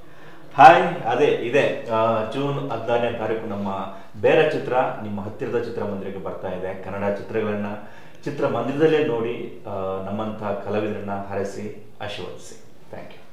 ಹಾಯ್ ಅದೇ ಇದೆ ಆ, ಜೂನ್ ಹದಿನಾರನೇ ತಾರೀಕು ನಮ್ಮ ಬೇರೆ ಚಿತ್ರ ನಿಮ್ಮ ಹತ್ತಿರದ ಚಿತ್ರಮಂದಿರಕ್ಕೆ ಬರ್ತಾ ಇದೆ ಕನ್ನಡ ಚಿತ್ರಗಳನ್ನ ಚಿತ್ರಮಂದಿರದಲ್ಲೇ ನೋಡಿ ಆ, ನಮ್ಮಂಥ ಕಲಾವಿದರನ್ನ ಹರಸಿ ಆಶೀರ್ವದಿಸಿ ಥ್ಯಾಂಕ್ ಯು